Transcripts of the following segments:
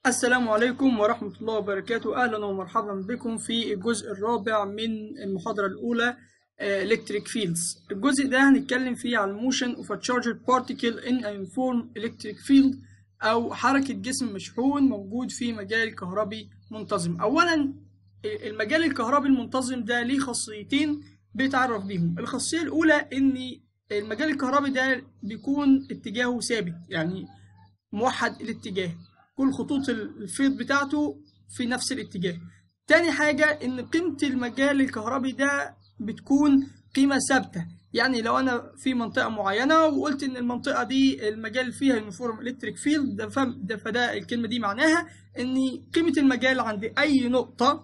السلام عليكم ورحمة الله وبركاته أهلا ومرحبا بكم في الجزء الرابع من المحاضرة الأولى Electric Fields الجزء ده هنتكلم فيه عن Motion of a Charged Particle in a Uniform Electric Field أو حركة جسم مشحون موجود في مجال كهربي منتظم أولا المجال الكهربي المنتظم ده ليه خاصيتين بيتعرف بيهم الخاصية الأولى إن المجال الكهربي ده بيكون اتجاهه ثابت يعني موحد الاتجاه كل خطوط الفيض بتاعته في نفس الاتجاه تاني حاجة إن قيمة المجال الكهربي ده بتكون قيمة ثابتة يعني لو أنا في منطقة معينة وقلت إن المنطقة دي المجال فيها يونيفورم إلكتريك فيلد ده, ده فده الكلمة دي معناها إن قيمة المجال عند أي نقطة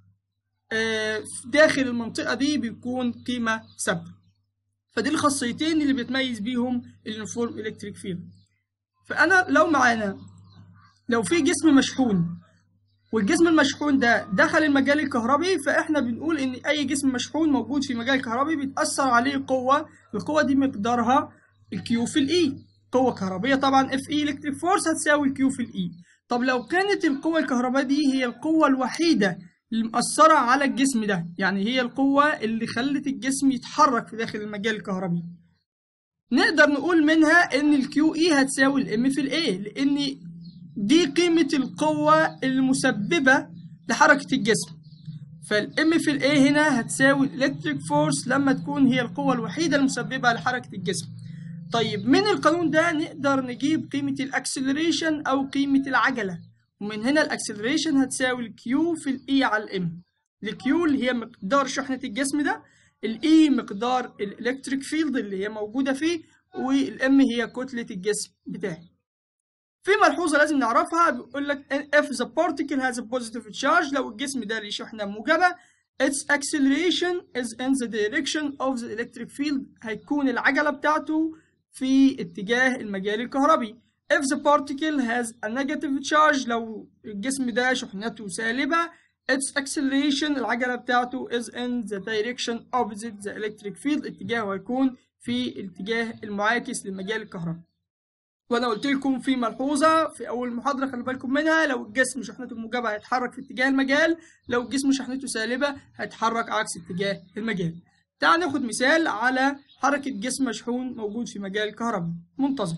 داخل المنطقة دي بيكون قيمة ثابتة فدي الخاصيتين اللي بيتميز بيهم اليونيفورم إلكتريك فيلد فأنا لو معانا لو في جسم مشحون والجسم المشحون ده دخل المجال الكهربي فاحنا بنقول ان اي جسم مشحون موجود في مجال كهربي بيتاثر عليه قوه القوه دي مقدارها الكيو في الاي قوه كهربيه طبعا اف اي الكتريك فورس هتساوي الكيو في الاي طب لو كانت القوه الكهربائيه دي هي القوه الوحيده اللي مأثرة على الجسم ده يعني هي القوة اللي خلت الجسم يتحرك في داخل المجال الكهربي نقدر نقول منها ان الكيو اي هتساوي الام في الاي لان دي قيمة القوة المسببة لحركة الجسم فالام في الاي هنا هتساوي الالكتريك فورس لما تكون هي القوة الوحيدة المسببة لحركة الجسم طيب من القانون ده نقدر نجيب قيمة الاكسلريشن او قيمة العجلة ومن هنا الاكسلريشن هتساوي الكيو في الاي على الام الكيو اللي هي مقدار شحنة الجسم ده الاي مقدار الالكتريك فيلد اللي هي موجودة فيه والام هي كتلة الجسم بتاعي في ملحوظة لازم نعرفها بيقول لك if the particle has a positive charge لو الجسم ده ليه شحنة موجبة its acceleration is in the direction of the electric field هيكون العجلة بتاعته في اتجاه المجال الكهربي if the particle has a negative charge لو الجسم ده شحنته سالبة its acceleration العجلة بتاعته is in the direction opposite the electric field اتجاهه هيكون في الاتجاه المعاكس للمجال الكهربي وانا قلت لكم في ملحوظه في اول محاضره خلي بالكم منها لو الجسم شحنته موجبه هيتحرك في اتجاه المجال لو الجسم شحنته سالبه هيتحرك عكس اتجاه المجال تعال ناخد مثال على حركه جسم مشحون موجود في مجال كهربي منتظم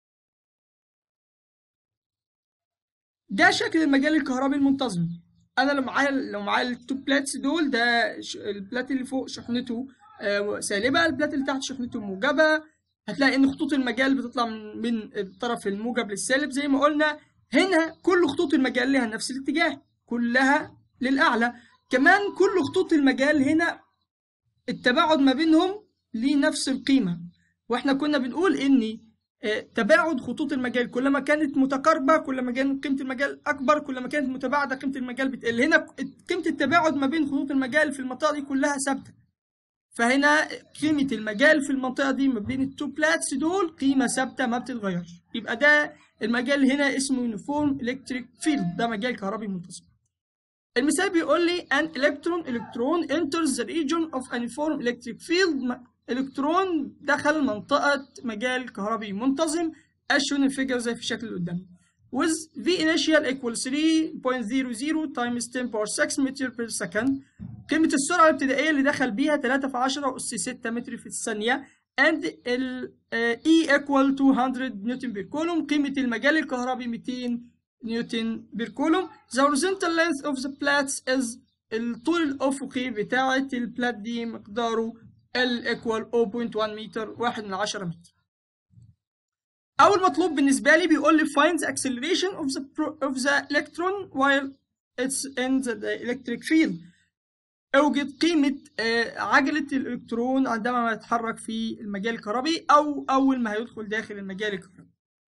ده شكل المجال الكهربي المنتظم انا لو معايا لو معايا التو بلاتس دول ده البلات اللي فوق شحنته سالبه البلات اللي تحت شحنته موجبه هتلاقي ان خطوط المجال بتطلع من من الطرف الموجب للسالب زي ما قلنا هنا كل خطوط المجال لها نفس الاتجاه كلها للاعلى كمان كل خطوط المجال هنا التباعد ما بينهم ليه نفس القيمه واحنا كنا بنقول ان تباعد خطوط المجال كلما كانت متقاربه كلما كانت قيمه المجال اكبر كلما كانت متباعده قيمه المجال بتقل هنا قيمه التباعد ما بين خطوط المجال في المنطقه دي كلها ثابته فهنا قيمة المجال في المنطقة دي ما بين التو بلاتس دول قيمة ثابتة ما بتتغيرش يبقى ده المجال هنا اسمه يونيفورم الكتريك فيلد ده مجال كهربي منتظم المثال بيقول لي an electron electron enters the region of a uniform electric field الكترون دخل منطقة مجال كهربي منتظم as shown in figure زي في الشكل اللي قدامي with v initial equals 3.00 times 10 power 6 meter per second قيمة السرعة الابتدائية اللي دخل بيها 3 في 10 أس 6 متر في الثانية and ال uh, E equal to 100 نيوتن بير كولوم قيمة المجال الكهربي 200 نيوتن بير كولوم the horizontal length of the plates is الطول الأفقي بتاعة البلات دي مقداره L equal 0.1 متر 1 من 10 متر أول مطلوب بالنسبة لي بيقول لي find the acceleration of the, of the electron while it's in the electric field اوجد قيمة عجلة الإلكترون عندما يتحرك في المجال الكهربي أو أول ما هيدخل داخل المجال الكهربي.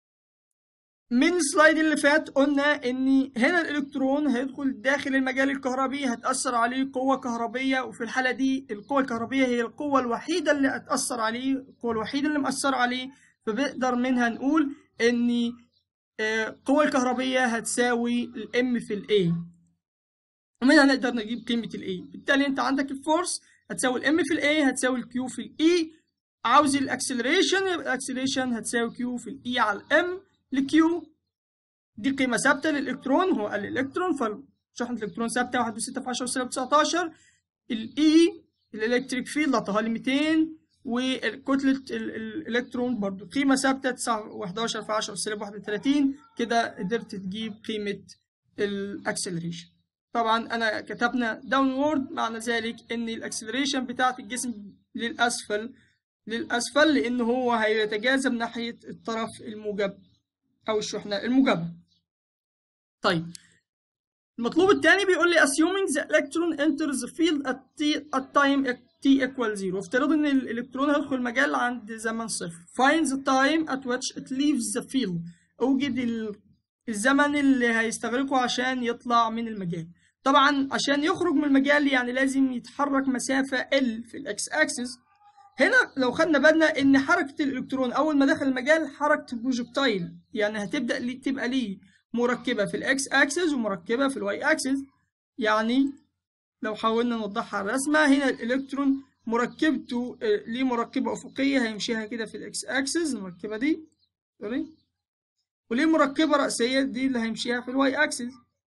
من السلايد اللي فات قلنا إن هنا الإلكترون هيدخل داخل المجال الكهربي هتأثر عليه قوة كهربية وفي الحالة دي القوة الكهربية هي القوة الوحيدة اللي هتأثر عليه القوة الوحيدة اللي مأثرة عليه فبنقدر منها نقول إن القوة الكهربية هتساوي الام في الاي ومنها نقدر نجيب قيمة الاي بالتالي انت عندك الفورس هتساوي الام في الاي هتساوي الكيو في الاي عاوز الاكسلريشن يبقى الاكسلريشن هتساوي كيو في الاي على الام الكيو دي قيمه ثابته للالكترون هو الالكترون فشحنه الالكترون ثابته 1.6 في 10 سالب 19 الاي الالكتريك فيلد اعطاها لي 200 وكتله الالكترون برضو قيمه ثابته 9 و11 في 10 سالب 31 كده قدرت تجيب قيمه الاكسلريشن طبعا انا كتبنا داونورد معنى ذلك ان الاكسلريشن بتاعت الجسم للاسفل للاسفل لان هو هيتجاذب ناحيه الطرف الموجب او الشحنه الموجبه طيب المطلوب الثاني بيقول لي assuming the electron enters the field at t at time t equal 0 افترض ان الالكترون هيدخل المجال عند زمن صفر find the time at which it leaves the field اوجد الزمن اللي هيستغرقه عشان يطلع من المجال طبعا عشان يخرج من المجال يعني لازم يتحرك مسافة L في الاكس اكسس هنا لو خدنا بالنا ان حركة الالكترون اول ما دخل المجال حركة بروجكتايل يعني هتبدأ لي تبقى ليه مركبة في الاكس اكسس ومركبة في الواي اكسس يعني لو حاولنا نوضحها على الرسمة هنا الالكترون مركبته ليه مركبة افقية هيمشيها كده في الاكس اكسس المركبة دي سوري وليه مركبة رأسية دي اللي هيمشيها في الواي اكسس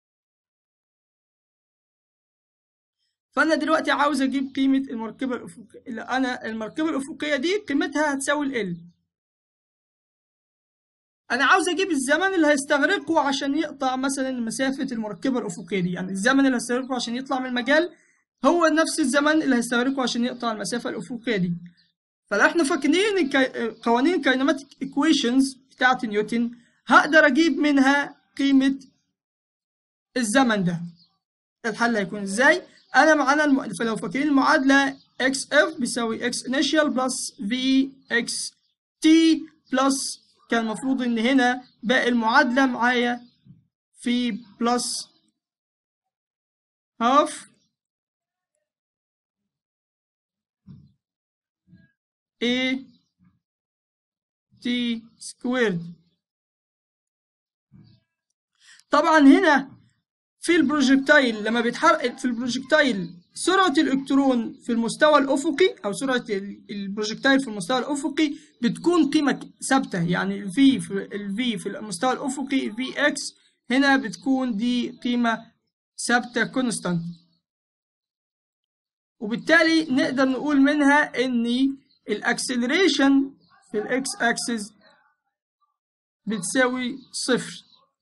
فانا دلوقتي عاوز اجيب قيمه المركبه الافقيه اللي انا المركبه الافقيه دي قيمتها هتساوي ال انا عاوز اجيب الزمن اللي هيستغرقه عشان يقطع مثلا مسافه المركبه الافقيه دي يعني الزمن اللي هيستغرقه عشان يطلع من المجال هو نفس الزمن اللي هيستغرقه عشان يقطع المسافه الافقيه دي فلو احنا فاكرين قوانين كاينماتيك ايكويشنز بتاعه نيوتن هقدر اجيب منها قيمه الزمن ده الحل هيكون ازاي انا معانا الم... فلو فاكرين المعادله اكس اف بيساوي اكس انيشال بلس في اكس تي بلس كان المفروض ان هنا باقي المعادله معايا في بلس هاف a t سكويرد طبعا هنا في البروجكتايل لما بيتحرك في البروجكتايل سرعة الإلكترون في المستوى الأفقي أو سرعة البروجكتايل في المستوى الأفقي بتكون قيمة ثابتة يعني ال V في ال V في المستوى الأفقي في X هنا بتكون دي قيمة ثابتة كونستانت وبالتالي نقدر نقول منها إن الأكسلريشن في الإكس أكسس بتساوي صفر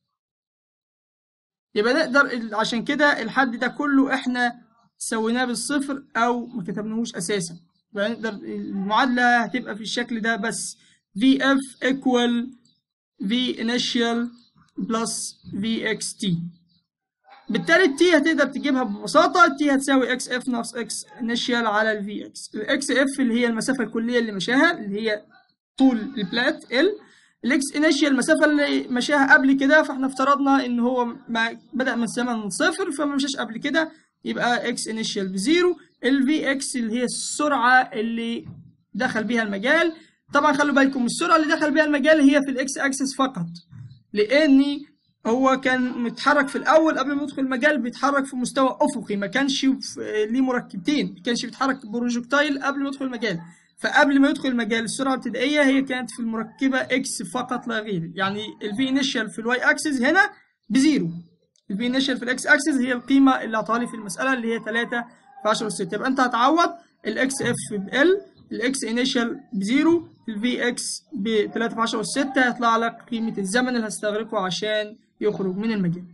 يبقى نقدر عشان كده الحد ده كله احنا سويناه بالصفر او ما كتبناهوش اساسا يبقى نقدر المعادله هتبقى في الشكل ده بس في اف equal في initial plus في اكس تي بالتالي التي هتقدر تجيبها ببساطه التي هتساوي اكس اف ناقص اكس initial على الفي اكس الاكس اف اللي هي المسافه الكليه اللي مشاها اللي هي طول البلات ال الاكس انيشال المسافه اللي مشاها قبل كده فاحنا افترضنا ان هو ما بدا من زمن صفر فما مشاش قبل كده يبقى اكس انيشال بزيرو الفي اكس اللي هي السرعه اللي دخل بيها المجال طبعا خلوا بالكم السرعه اللي دخل بيها المجال هي في الاكس اكسس فقط لاني هو كان متحرك في الاول قبل ما يدخل المجال بيتحرك في مستوى افقي ما كانش ليه مركبتين ما كانش بيتحرك بروجكتايل قبل ما يدخل المجال فقبل ما يدخل المجال السرعه الابتدائيه هي كانت في المركبه اكس فقط لا غير يعني الفي انيشال في الواي اكسس هنا بزيرو الفي انيشال في الاكس اكسس هي القيمه اللي اعطاها لي في المساله اللي هي 3 في 10 اس 6 يبقى انت هتعوض الاكس اف بال الاكس انيشال بزيرو الفي اكس ب 3 في 10 اس 6 هيطلع لك قيمه الزمن اللي هستغرقه عشان يخرج من المجال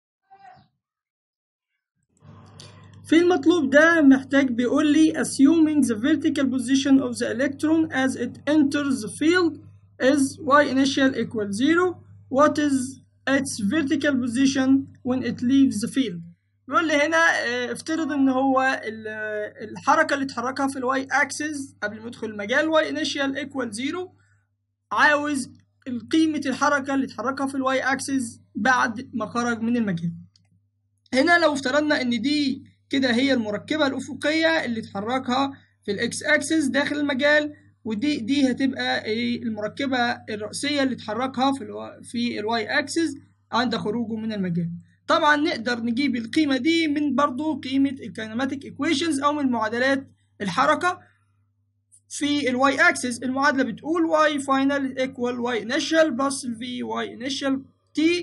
في المطلوب ده محتاج بيقول لي assuming the vertical position of the electron as it enters the field is y initial equals 0 what is its vertical position when it leaves the field بيقول لي هنا افترض ان هو الحركه اللي اتحركها في الواي اكسس قبل ما يدخل المجال y initial equals 0 عاوز قيمه الحركه اللي اتحركها في الواي اكسس بعد ما خرج من المجال هنا لو افترضنا ان دي كده هي المركبة الأفقية اللي تحركها في الإكس أكسس داخل المجال ودي دي هتبقى المركبة الرئيسية اللي تحركها في الو... في الواي أكسس عند خروجه من المجال طبعا نقدر نجيب القيمة دي من برضو قيمة الكينماتيك ايكويشنز أو من معادلات الحركة في الواي أكسس المعادلة بتقول y final equal y initial plus v y initial t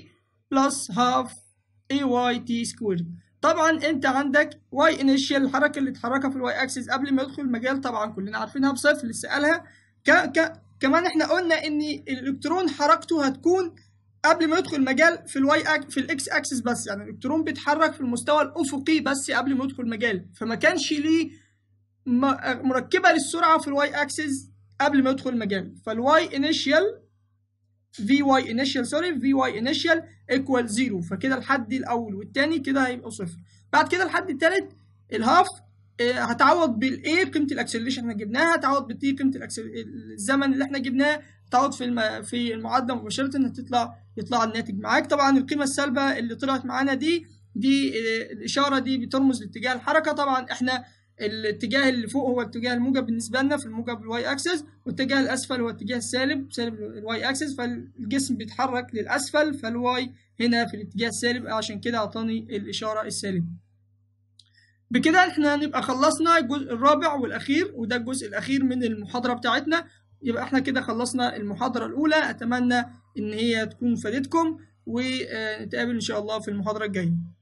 بلس هاف اي واي تي سكوير طبعا انت عندك واي انيشال الحركه اللي اتحركها في الواي اكسس قبل ما يدخل المجال طبعا كلنا عارفينها بصفر لسه قالها ك... ك... كمان احنا قلنا ان الالكترون حركته هتكون قبل ما يدخل المجال في الواي أك... في الاكس اكسس بس يعني الالكترون بيتحرك في المستوى الافقي بس قبل ما يدخل المجال فما كانش ليه مركبه للسرعه في الواي اكسس قبل ما يدخل المجال فالواي انيشال في واي انيشال سوري في واي انيشال ايكوال زيرو فكده الحد الاول والثاني كده هيبقوا صفر بعد كده الحد الثالث الهاف هتعوض بالاي قيمه الاكسلريشن احنا جبناها هتعوض بالتي قيمه الزمن اللي احنا جبناه تعوض في الم... في المعادله مباشره ان تطلع يطلع الناتج معاك طبعا القيمه السالبه اللي طلعت معانا دي دي الاشاره دي بترمز لاتجاه الحركه طبعا احنا الاتجاه اللي فوق هو الاتجاه الموجب بالنسبه لنا في الموجب الواي اكسس والاتجاه الاسفل هو الاتجاه السالب سالب الواي اكسس فالجسم بيتحرك للاسفل فالواي هنا في الاتجاه السالب عشان كده اعطاني الاشاره السالبه بكده احنا هنبقى خلصنا الجزء الرابع والاخير وده الجزء الاخير من المحاضره بتاعتنا يبقى احنا كده خلصنا المحاضره الاولى اتمنى ان هي تكون فادتكم ونتقابل ان شاء الله في المحاضره الجايه